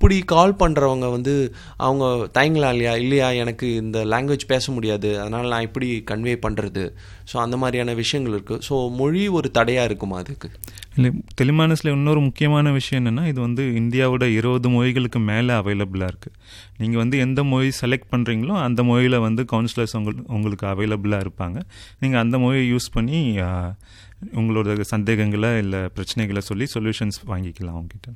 அப்படி கால் பண்ணுறவங்க வந்து அவங்க தயங்கலாம் இல்லையா இல்லையா எனக்கு இந்த லாங்குவேஜ் பேச முடியாது அதனால் நான் எப்படி கன்வே பண்ணுறது ஸோ அந்த மாதிரியான விஷயங்கள் இருக்குது ஸோ மொழி ஒரு தடையாக இருக்குமா அதுக்கு இல்லை டெலிமானஸில் இன்னொரு முக்கியமான விஷயம் என்னென்னா இது வந்து இந்தியாவோட இருபது மொழிகளுக்கு மேலே அவைலபிளாக இருக்குது நீங்கள் வந்து எந்த மொழி செலக்ட் பண்ணுறீங்களோ அந்த மொழியில் வந்து கவுன்சிலர்ஸ் உங்களுக்கு உங்களுக்கு அவைலபிளாக இருப்பாங்க நீங்கள் அந்த மொழியை யூஸ் பண்ணி ஆ, உங்களோட சந்தேகங்களை இல்லை பிரச்சனைகளை சொல்லி சொல்யூஷன்ஸ் வாங்கிக்கலாம் அவங்ககிட்ட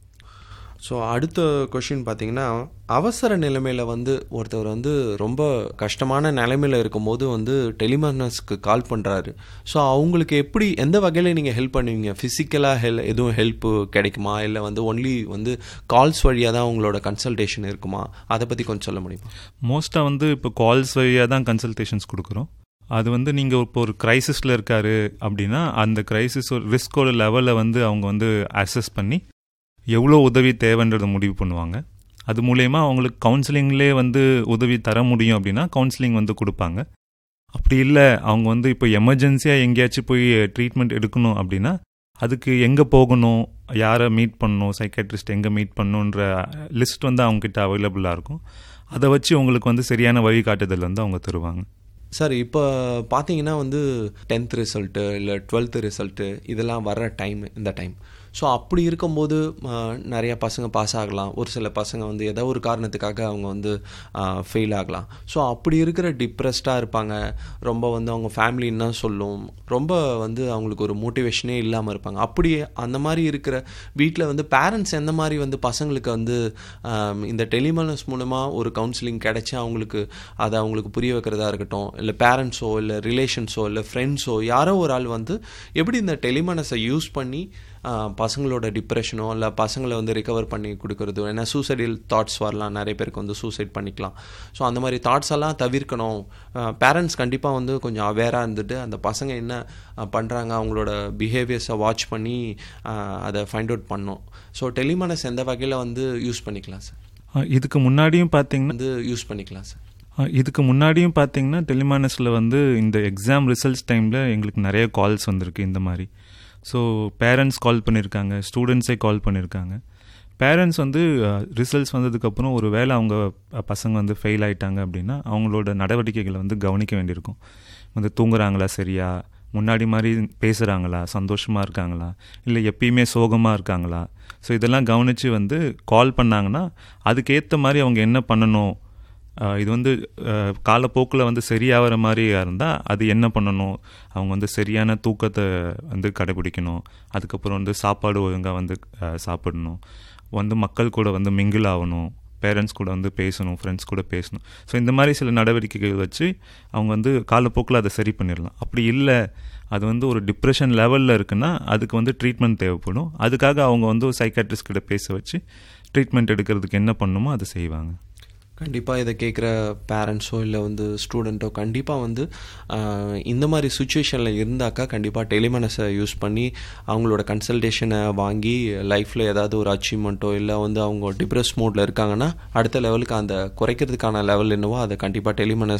ஸோ அடுத்த கொஷின் பார்த்தீங்கன்னா அவசர நிலைமையில் வந்து ஒருத்தவர் வந்து ரொம்ப கஷ்டமான நிலைமையில் இருக்கும்போது வந்து டெலிமானஸ்க்கு கால் பண்ணுறாரு ஸோ அவங்களுக்கு எப்படி எந்த வகையில் நீங்கள் ஹெல்ப் பண்ணுவீங்க ஃபிசிக்கலாக ஹெல் எதுவும் ஹெல்ப்பு கிடைக்குமா இல்லை வந்து ஒன்லி வந்து கால்ஸ் வழியாக தான் உங்களோட கன்சல்டேஷன் இருக்குமா அதை பற்றி கொஞ்சம் சொல்ல முடியுமா மோஸ்ட்டாக வந்து இப்போ கால்ஸ் வழியாக தான் கன்சல்டேஷன்ஸ் கொடுக்குறோம் அது வந்து நீங்கள் இப்போ ஒரு க்ரைசிஸில் இருக்காரு அப்படின்னா அந்த க்ரைசிஸ் ஒரு ரிஸ்கோட லெவலை வந்து அவங்க வந்து அசஸ் பண்ணி எவ்வளோ உதவி தேவைன்றதை முடிவு பண்ணுவாங்க அது மூலயமா அவங்களுக்கு கவுன்சிலிங்லேயே வந்து உதவி தர முடியும் அப்படின்னா கவுன்சிலிங் வந்து கொடுப்பாங்க அப்படி இல்லை அவங்க வந்து இப்போ எமர்ஜென்சியாக எங்கேயாச்சும் போய் ட்ரீட்மெண்ட் எடுக்கணும் அப்படின்னா அதுக்கு எங்கே போகணும் யாரை மீட் பண்ணணும் சைக்காட்ரிஸ்ட் எங்கே மீட் பண்ணணுன்ற லிஸ்ட் வந்து அவங்ககிட்ட அவைலபிளாக இருக்கும் அதை வச்சு உங்களுக்கு வந்து சரியான வழிகாட்டுதல் வந்து அவங்க தருவாங்க சார் இப்போ பார்த்தீங்கன்னா வந்து டென்த் ரிசல்ட்டு இல்லை டுவெல்த்து ரிசல்ட்டு இதெல்லாம் வர்ற டைம் இந்த டைம் ஸோ அப்படி இருக்கும்போது ஆஹ், நிறைய பசங்க பாஸ் ஆகலாம் ஒரு சில பசங்க வந்து ஏதோ ஒரு காரணத்துக்காக அவங்க வந்து ஃபெயில் ஆகலாம் ஸோ அப்படி இருக்கிற டிப்ரெஸ்டாக இருப்பாங்க ரொம்ப வந்து அவங்க ஃபேமிலி என்ன சொல்லும் ரொம்ப வந்து அவங்களுக்கு ஒரு மோட்டிவேஷனே இல்லாமல் இருப்பாங்க அப்படி அந்த மாதிரி இருக்கிற வீட்டில் வந்து பேரண்ட்ஸ் எந்த மாதிரி வந்து பசங்களுக்கு வந்து ஆம், இந்த டெலிமனஸ் மூலமாக ஒரு கவுன்சிலிங் கிடைச்சி அவங்களுக்கு அதை அவங்களுக்கு புரிய வைக்கிறதா இருக்கட்டும் இல்லை பேரண்ட்ஸோ இல்லை ரிலேஷன்ஸோ இல்லை ஃப்ரெண்ட்ஸோ யாரோ ஒரு ஆள் வந்து எப்படி இந்த டெலிமனஸை யூஸ் பண்ணி ஆ, பசங்களோட டிப்ரெஷனோ இல்லை பசங்களை வந்து ரிகவர் பண்ணி கொடுக்கறது ஏன்னா சூசைடல் தாட்ஸ் வரலாம் நிறைய பேருக்கு வந்து சூசைட் பண்ணிக்கலாம் ஸோ அந்த மாதிரி தாட்ஸ் எல்லாம் தவிர்க்கணும் பேரண்ட்ஸ் கண்டிப்பாக வந்து கொஞ்சம் அவேராக இருந்துட்டு அந்த பசங்க என்ன பண்ணுறாங்க அவங்களோட பிஹேவியர்ஸை வாட்ச் பண்ணி ஆ, அதை ஃபைண்ட் அவுட் பண்ணணும் ஸோ டெலிமனஸ் எந்த வகையில் வந்து யூஸ் பண்ணிக்கலாம் சார் அஹ் இதுக்கு முன்னாடியும் பார்த்தீங்கன்னா வந்து யூஸ் பண்ணிக்கலாம் சார் அஹ் இதுக்கு முன்னாடியும் பார்த்தீங்கன்னா டெலிமானஸில் வந்து இந்த எக்ஸாம் ரிசல்ட்ஸ் டைமில் எங்களுக்கு நிறைய கால்ஸ் வந்திருக்கு இந்த மாதிரி ஸோ பேரண்ட்ஸ் கால் பண்ணியிருக்காங்க ஸ்டூடெண்ட்ஸே கால் பண்ணியிருக்காங்க பேரண்ட்ஸ் வந்து ரிசல்ட்ஸ் வந்ததுக்கப்புறம் ஒரு வேளை அவங்க அஹ், பசங்க வந்து ஃபெயில் ஆயிட்டாங்க அப்படின்னா அவங்களோட நடவடிக்கைகளை வந்து கவனிக்க வேண்டியிருக்கும் வந்து தூங்குறாங்களா சரியா முன்னாடி மாதிரி பேசுகிறாங்களா சந்தோஷமாக இருக்காங்களா இல்லை எப்பயுமே சோகமாக இருக்காங்களா ஸோ இதெல்லாம் கவனித்து வந்து கால் பண்ணாங்கன்னா அதுக்கேற்ற மாதிரி அவங்க என்ன பண்ணணும் ஆஹ் இது வந்து காலப்போக்கில் வந்து சரியாகிற மாதிரி இருந்தால் அது என்ன பண்ணணும் அவங்க வந்து சரியான தூக்கத்தை வந்து கடைபிடிக்கணும் அதுக்கப்புறம் வந்து சாப்பாடு ஒழுங்காக வந்து ஆஹ் சாப்பிடணும் வந்து மக்கள் கூட வந்து மிங்கிள் ஆகணும் பேரண்ட்ஸ் கூட வந்து பேசணும் ஃப்ரெண்ட்ஸ் கூட பேசணும் ஸோ இந்த மாதிரி சில நடவடிக்கைகள் வச்சு அவங்க வந்து காலப்போக்கில் அதை சரி பண்ணிடலாம் அப்படி இல்லை அது வந்து ஒரு டிப்ரெஷன் லெவலில் இருக்குன்னா அதுக்கு வந்து ட்ரீட்மெண்ட் தேவைப்படும் அதுக்காக அவங்க வந்து ஒரு சைக்காட்ரிஸ்ட் கிட்ட பேச வச்சு ட்ரீட்மெண்ட் எடுக்கிறதுக்கு என்ன பண்ணணுமோ அதை செய்வாங்க கண்டிப்பாக இதை கேட்குற பேரண்ட்ஸோ இல்லை வந்து ஸ்டூடெண்ட்டோ கண்டிப்பாக வந்து ஆஹ், இந்த மாதிரி சுச்சுவேஷனில் இருந்தாக்கா கண்டிப்பாக டெலிமனஸை யூஸ் பண்ணி அவங்களோட கன்சல்டேஷனை வாங்கி லைஃப்பில் ஏதாவது ஒரு அச்சீவ்மெண்ட்டோ இல்லை வந்து அவங்க டிப்ரெஸ் மோடில் இருக்காங்கன்னா அடுத்த லெவலுக்கு அந்த குறைக்கிறதுக்கான லெவல் என்னவோ அதை கண்டிப்பாக Tele MANAS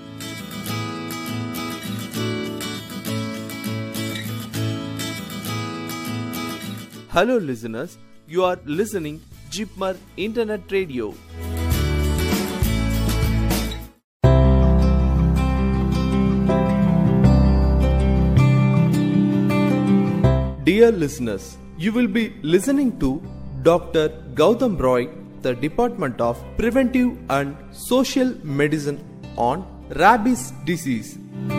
Hello, listeners. You are listening Jipmar Internet Radio. Dear listeners, you will be listening to Dr. Gautam Roy, the Department of Preventive and Social Medicine on rabies disease.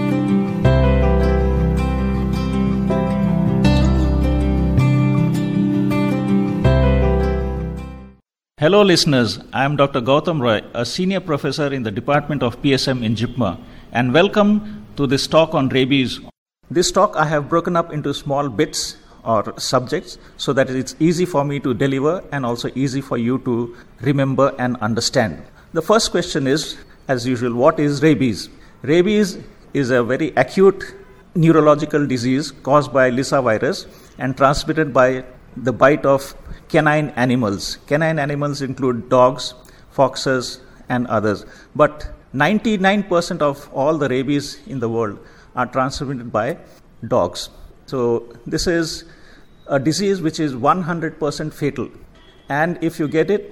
Hello, listeners. I am Dr. Gautam Roy, a senior professor in the Department of PSM in JIPMA, and welcome to this talk on rabies. This talk I have broken up into small bits or subjects so that it's easy for me to deliver and also easy for you to remember and understand. The first question is, as usual, what is rabies? Rabies is a very acute neurological disease caused by Lissa virus and transmitted by the bite of canine animals. Canine animals include dogs, foxes, and others. But 99% of all the rabies in the world are transmitted by dogs. So, this is a disease which is 100% fatal. And if you get it,